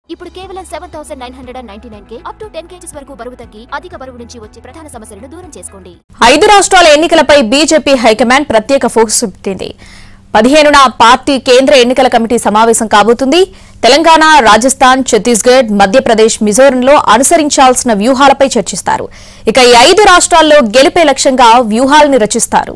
ఇప్పుడు కేవలం seven thousand nine hundred and ninety nine కే అప్ టు టెన్ కేజీస్ వరకు బరువు తగ్గి అధిక బరువు నుంచి వచ్చే ప్రధాన సమస్యలను దూరం చేసుకోండి ఐదు రాష్ట్రాల ఎన్నికలపై బీజేపీ హైకమాండ్ ప్రత్యేక ఫోకస్ పెట్టింది పదిహేనున పార్టీ కేంద్ర ఎన్నికల కమిటీ సమావేశం కాబోతుంది తెలంగాణ రాజస్థాన్ ఛత్తీస్గఢ్ మధ్యప్రదేశ్ మిజోరంలో అనుసరించాల్సిన వ్యూహాలపై చర్చిస్తారు ఇక ఈ ఐదు రాష్ట్రాల్లో గెలిపే లక్ష్యంగా వ్యూహాలను రచిస్తారు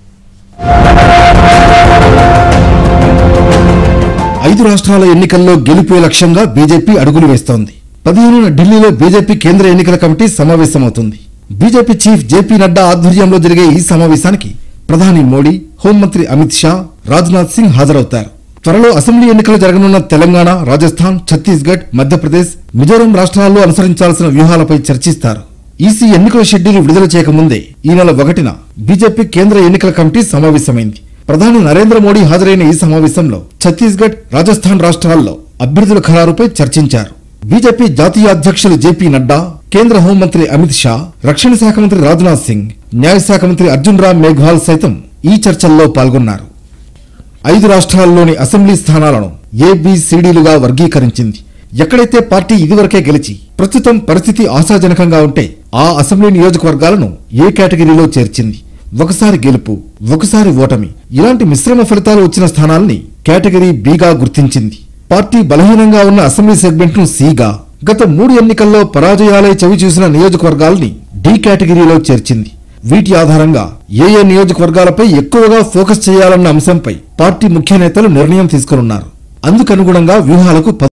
ఐదు రాష్ట్రాల ఎన్నికల్లో గెలుపే లక్ష్యంగా బీజేపీ అడుగులు వేస్తోంది పదిహేనున ఢిల్లీలో బీజేపీ కేంద్ర ఎన్నికల కమిటీ సమావేశమవుతుంది బీజేపీ చీఫ్ జేపీ నడ్డా ఆధ్వర్యంలో జరిగే ఈ సమావేశానికి ప్రధాని మోడీ హోంమంత్రి అమిత్ షా రాజ్నాథ్ సింగ్ హాజరవుతారు త్వరలో అసెంబ్లీ ఎన్నికలు జరగనున్న తెలంగాణ రాజస్థాన్ ఛత్తీస్గఢ్ మధ్యప్రదేశ్ మిజోరం రాష్ట్రాల్లో అనుసరించాల్సిన వ్యూహాలపై చర్చిస్తారు ఈసీ ఎన్నికల షెడ్యూల్ విడుదల చేయకముందే ఈ నెల ఒకటిన బీజేపీ కేంద్ర ఎన్నికల కమిటీ సమావేశమైంది ప్రధాని నరేంద్ర మోడీ హాజరైన ఈ సమావేశంలో ఛత్తీస్గఢ్ రాజస్థాన్ రాష్ట్రాల్లో అభ్యర్థుల ఖరారుపై చర్చించారు బీజేపీ జాతీయ అధ్యక్షులు జేపీ నడ్డా కేంద్ర హోంమంత్రి అమిత్ షా రక్షణ శాఖ మంత్రి రాజ్నాథ్ సింగ్ న్యాయశాఖ మంత్రి అర్జున్ రామ్ మేఘ్వాల్ సైతం ఈ చర్చల్లో పాల్గొన్నారు ఐదు రాష్ట్రాల్లోని అసెంబ్లీ స్థానాలను ఏబిసిడీలుగా వర్గీకరించింది ఎక్కడైతే పార్టీ ఇదివరకే గెలిచి ప్రస్తుతం పరిస్థితి ఆశాజనకంగా ఉంటే ఆ అసెంబ్లీ నియోజకవర్గాలను ఏ కేటగిరీలో చేర్చింది ఒకసారి గెలుపు ఒకసారి ఓటమి ఇలాంటి మిశ్రమ ఫలితాలు వచ్చిన స్థానాల్ని కేటగిరీ బిగా గుర్తించింది పార్టీ బలహీనంగా ఉన్న అసెంబ్లీ సెగ్మెంట్ ను సిగా గత మూడు ఎన్నికల్లో పరాజయాలే చవి చూసిన నియోజకవర్గాల్ని డి కేటగిరీలో చేర్చింది వీటి ఆధారంగా ఏ ఏ నియోజకవర్గాలపై ఎక్కువగా ఫోకస్ చేయాలన్న అంశంపై పార్టీ ముఖ్య నేతలు నిర్ణయం తీసుకున్నారు అందుకనుగుణంగా వ్యూహాలకు